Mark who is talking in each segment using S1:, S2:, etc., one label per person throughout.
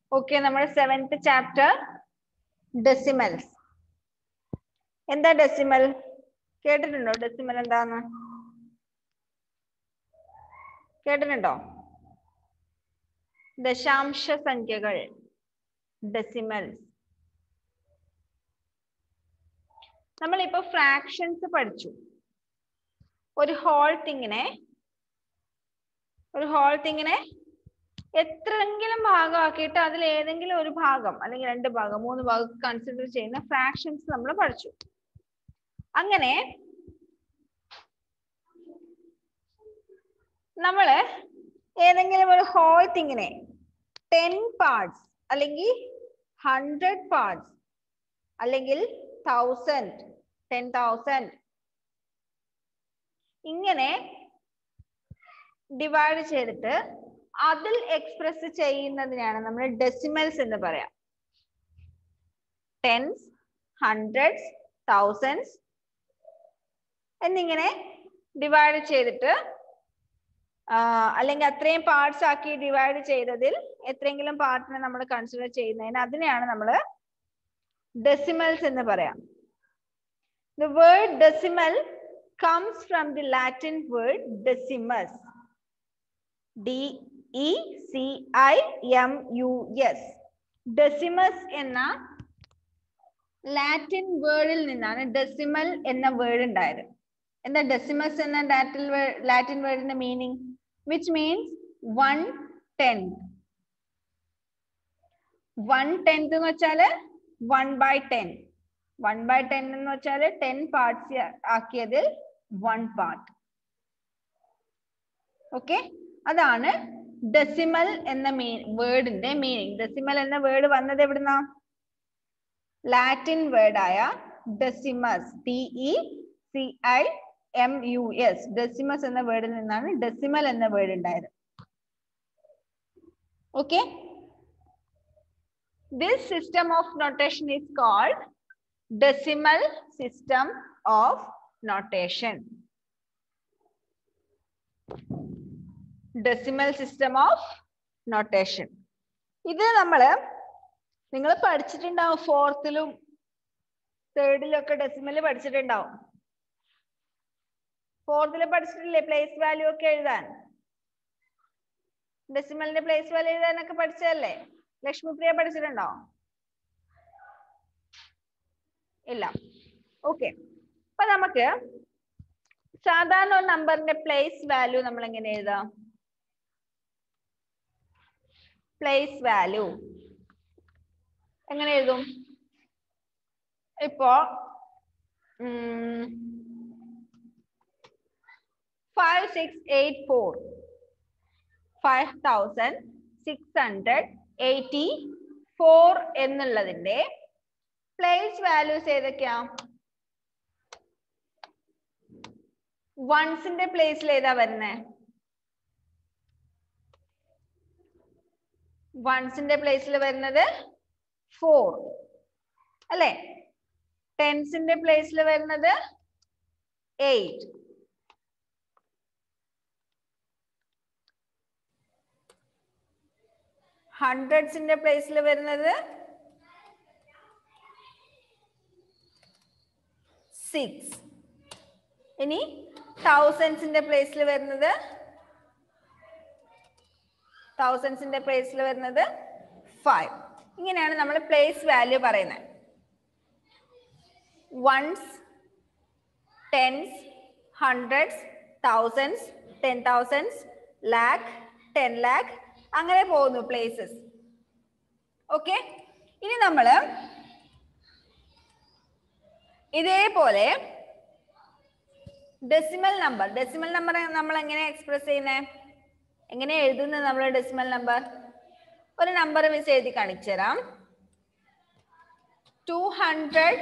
S1: okay നമ്മുടെ seventh chapter decimals എന്താ decimal കേട്ടിട്ടുണ്ടോ ഡെസിമൽ എന്താന്ന് കേട്ടിട്ടുണ്ടോ ദശാംശ സംഖ്യകൾ ഡെസിമൽസ് നമ്മളിപ്പോ ഫ്രാക്ഷൻസ് പഠിച്ചു ഒരു ഹോൾ തിങ്ങിനെ ഒരു ഹോൾ തിങ്ങിനെ എത്രയെങ്കിലും ഭാഗമാക്കിയിട്ട് അതിൽ ഏതെങ്കിലും ഒരു ഭാഗം അല്ലെങ്കിൽ രണ്ട് ഭാഗം മൂന്ന് ഭാഗം കൺസിഡർ ചെയ്യുന്ന ഫ്രാക്ഷൻസ് നമ്മൾ പഠിച്ചു അങ്ങനെ നമ്മള് ഏതെങ്കിലും ഒരു ഹോൾ തിങ്ങിനെ ടെൻ പാർട്സ് അല്ലെങ്കിൽ ഹൺഡ്രഡ് പാർട്സ് അല്ലെങ്കിൽ തൗസൻഡ് ടെൻ തൗസൻഡ് ഇങ്ങനെ ഡിവൈഡ് ചെയ്തിട്ട് അതിൽ എക്സ്പ്രസ് ചെയ്യുന്നതിനാണ് നമ്മൾ ഡെസിമൽസ് എന്ന് പറയാം ടെൻസ് ഹൺഡ്രഡ്സ് തൗസൻഡ്സ് എന്നിങ്ങനെ ഡിവൈഡ് ചെയ്തിട്ട് അല്ലെങ്കിൽ അത്രയും പാർട്സ് ആക്കി ഡിവൈഡ് ചെയ്തതിൽ എത്രയെങ്കിലും പാർട്ടിനെ നമ്മൾ കൺസിഡർ ചെയ്യുന്നതിന് അതിനെയാണ് നമ്മൾ ഡെസിമൽസ് എന്ന് പറയാം the word decimal comes from the Latin word decimus D E C I M U S decimus എന്ന ലാറ്റിൻ വേർഡിൽ നിന്നാണ് ഡെസിമൽ എന്ന വേർഡ് ഉണ്ടായത് എന്താ ഡെസിമസ് എന്ന ലാറ്റിൻ ലാറ്റിൻ വേർഡിന്റെ meaning which means one tenth one tenth എന്ന് വെച്ചാല് one by ten one by ten എന്ന് വെച്ചാൽ ടെൻ പാർട്സ് ആക്കിയതിൽ വൺ പാർട്ട് ഓക്കെ അതാണ് ഡെസിമൽ എന്ന മീ വേർഡിന്റെ മീനിങ് ഡെസിമൽ എന്ന വേർഡ് വന്നത് എവിടുന്ന ലാറ്റിൻ വേർഡായ decimus D E C I M U S decimus എന്ന വേർഡിൽ നിന്നാണ് ഡെസിമൽ എന്ന വേർഡ് ഉണ്ടായത് okay this system of notation is called decimal system of notation decimal system of notation ഇത് നമ്മള് നിങ്ങൾ പഠിച്ചിട്ടുണ്ടാവും ഫോർത്തിലും തേർഡിലും ഒക്കെ ഡെസിമൽ പഠിച്ചിട്ടുണ്ടാവും ഫോർത്തിൽ പഠിച്ചിട്ടില്ലേ പ്ലേസ് വാല്യൂ ഒക്കെ എഴുതാൻ ഡെസിമലിന്റെ പ്ലേസ് വാല്യൂ എഴുതാനൊക്കെ പഠിച്ചതല്ലേ ലക്ഷ്മിപ്രിയ പഠിച്ചിട്ടുണ്ടോ ഇല്ല ഓക്കെ അപ്പൊ നമുക്ക് സാധാരണ ഒരു നമ്പറിന്റെ പ്ലേസ് വാല്യൂ നമ്മൾ എങ്ങനെ എഴുതാം പ്ലേസ് വാല്യൂ എങ്ങനെ എഴുതും ഇപ്പോ five six eight four five thousand six hundred eighty four എന്നുള്ളതിന്റെ പ്ലേസ് വാല്യൂസ് ഏതൊക്കെയാ വൺസിന്റെ പ്ലേസിൽ ഏതാ വരുന്നേ വൺസിന്റെ പ്ലേസിൽ വരുന്നത് ഫോർ അല്ലെ ടെൻസിന്റെ പ്ലേസിൽ വരുന്നത് എയ്റ്റ് ഹൺഡ്രഡ്സിന്റെ പ്ലേസിൽ വരുന്നത് സിക്സ് ഇനി തൗസൻഡ്സിന്റെ പ്ലേസിൽ വരുന്നത് തൗസൻഡ്സിന്റെ പ്ലേസിൽ വരുന്നത് ഫൈവ് ഇങ്ങനെയാണ് നമ്മൾ പ്ലേസ് വാല്യൂ പറയുന്നത് ones tens hundreds thousands ten thousands lakh ten lakh അങ്ങനെ പോകുന്നു പ്ലേസസ് ഓക്കെ ഇനി നമ്മൾ ഇതേപോലെ ഡെസിമൽ നമ്പർ ഡെസിമൽ നമ്പർ നമ്മൾ എങ്ങനെ എക്സ്പ്രസ് ചെയ്യുന്നത് എങ്ങനെ എഴുതുന്നത് നമ്മൾ ഡെസിമൽ നമ്പർ ഒരു നമ്പർ മിസ് എഴുതി കാണിച്ചു തരാം two hundred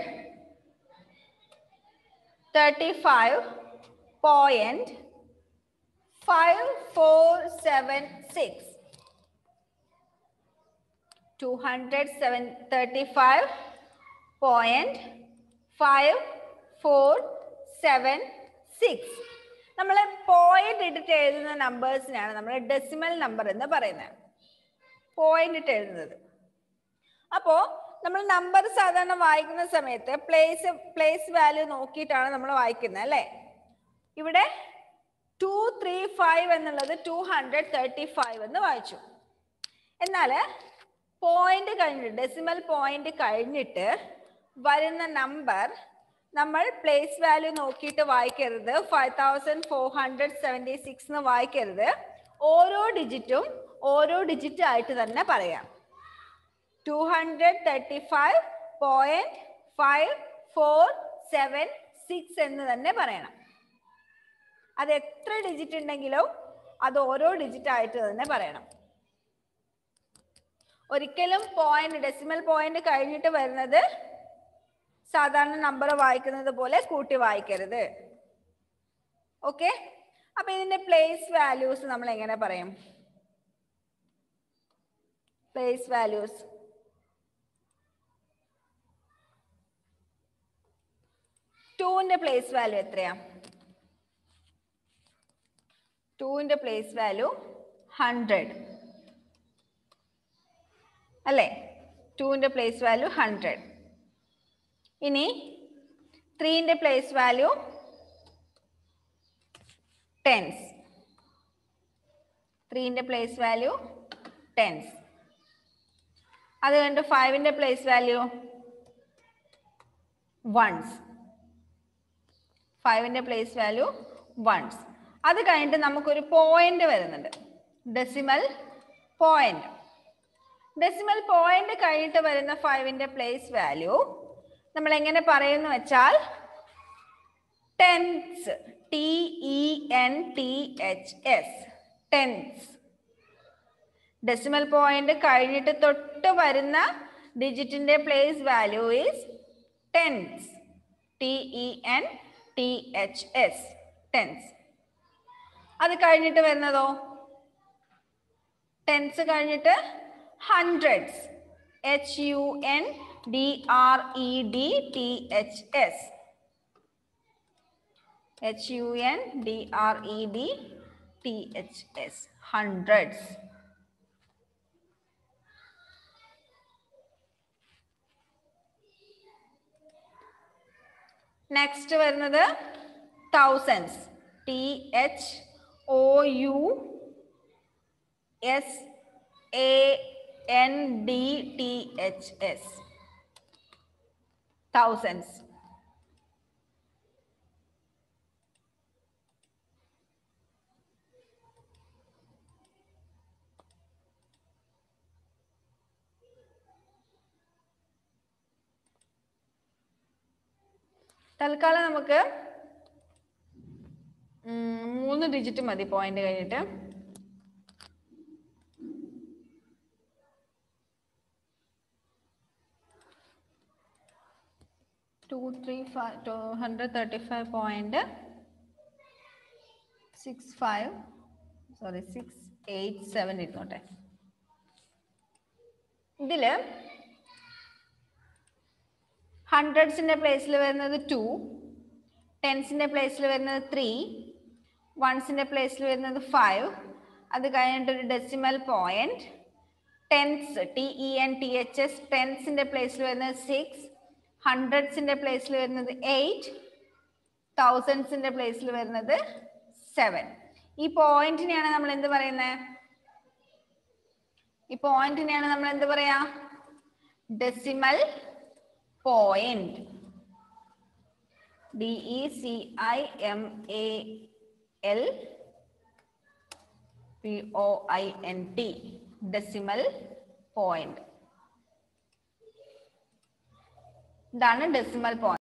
S1: thirty five point five four seven six 235.5476 നമ്മൾ പോയിന്റ് ഇട്ടിട്ട് എഴുതുന്ന നമ്പേഴ്സിനാണ് നമ്മൾ ഡെസിമൽ നമ്പർ എന്ന് പറയുന്നത് പോയിന്റ് ഇട്ട് എഴുതുന്നത് അപ്പോ നമ്മൾ നമ്പർ സാധാരണ വായിക്കുന്ന സമയത്ത് പ്ലേസ് പ്ലേസ് വാല്യൂ നോക്കിയിട്ടാണ് നമ്മൾ വായിക്കുന്നത് അല്ലേ ഇവിടെ ടു ത്രീ ഫൈവ് എന്നുള്ളത് ടു ഹൺഡ്രഡ് തേർട്ടി ഫൈവ് എന്ന് വായിച്ചു എന്നാൽ പോയിന്റ് കഴിഞ്ഞിട്ട് ഡെസിമൽ പോയിന്റ് കഴിഞ്ഞിട്ട് വരുന്ന നമ്പർ നമ്മൾ പ്ലേസ് വാല്യൂ നോക്കിയിട്ട് വായിക്കരുത് five thousand four hundred seventy six എന്ന് വായിക്കരുത് ഓരോ ഡിജിറ്റും ഓരോ ഡിജിറ്റ് ആയിട്ട് തന്നെ പറയാം two hundred thirty five point five four seven six എന്ന് തന്നെ പറയണം അത് എത്ര ഡിജിറ്റ് ഉണ്ടെങ്കിലും അത് ഓരോ ഡിജിറ്റ് ആയിട്ട് തന്നെ പറയണം ഒരിക്കലും പോയിന്റ് ഡെസിമൽ പോയിന്റ് കഴിഞ്ഞിട്ട് വരുന്നത് സാധാരണ നമ്പർ വായിക്കുന്നത് പോലെ കൂട്ടി വായിക്കരുത് ഓക്കെ അപ്പൊ ഇതിന്റെ പ്ലേസ് വാല്യൂസ് നമ്മൾ എങ്ങനെ പറയും പ്ലേസ് വാല്യൂസ് ടൂവിന്റെ പ്ലേസ് വാല്യൂ എത്രയാ ടൂവിന്റെ പ്ലേസ് വാല്യൂ ഹൺഡ്രഡ് അല്ലേ ടൂവിന്റെ പ്ലേസ് വാല്യൂ ഹൺഡ്രഡ് ഇനി ത്രീന്റെ പ്ലേസ് വാല്യൂ ടെൻസ് ത്രീന്റെ പ്ലേസ് വാല്യൂ ടെൻസ് അത് കഴിഞ്ഞിട്ട് ഫൈവിന്റെ പ്ലേസ് വാല്യൂ വൺസ് ഫൈവിന്റെ പ്ലേസ് വാല്യൂ വൺസ് അത് കഴിഞ്ഞിട്ട് നമുക്കൊരു പോയിന്റ് വരുന്നുണ്ട് ഡെസിമൽ പോയിന്റ് ഡെസിമൽ പോയിന്റ് കഴിഞ്ഞിട്ട് വരുന്ന ഫൈവിന്റെ പ്ലേസ് വാല്യൂ നമ്മൾ എങ്ങനെ പറയുന്നു വെച്ചാൽ tens T E N T H S tens decimal point കഴിഞ്ഞിട്ട് തൊട്ട് വരുന്ന ഡിജിറ്റിന്റെ place value is tens T E N T H S tens അത് കഴിഞ്ഞിട്ട് വരുന്നതോ ടെൻസ് കഴിഞ്ഞിട്ട് hundreds H U N D R E D T H S H U N D R E D T H S hundreds next വരുന്നത് thousands T H O U S A N D T H S thousands തൽക്കാലം നമുക്ക് ഉം, മൂന്ന് digit മതി point കഴിഞ്ഞിട്ട് two three five two hundred thirty five point six five sorry six eight seven ഇരുന്നോട്ടെ ഇതില് ഹൺഡ്രഡ്സിന്റെ പ്ലേസിൽ വരുന്നത് ടു ടെൻസിന്റെ പ്ലേസിൽ വരുന്നത് ത്രീ വൺസിന്റെ പ്ലേസിൽ വരുന്നത് ഫൈവ് അത് കഴിഞ്ഞിട്ട് ഒരു decimal point tens T E N T H S ടെൻസിന്റെ പ്ലേസിൽ വരുന്നത് സിക്സ് ഹൺഡ്രഡ്സിന്റെ പ്ലേസിൽ വരുന്നത് എയ്റ്റ് തൗസൻഡ്സിന്റെ പ്ലേസിൽ വരുന്നത് സെവൻ ഈ പോയിന്റിനെയാണ് നമ്മൾ എന്ത് പറയുന്നത് ഈ പോയിന്റിനെയാണ് നമ്മൾ എന്ത് പറയാ decimal point D E C I M A L P O I N T decimal point ഇതാണ് ഡെസിമൽ പോയിന്റ്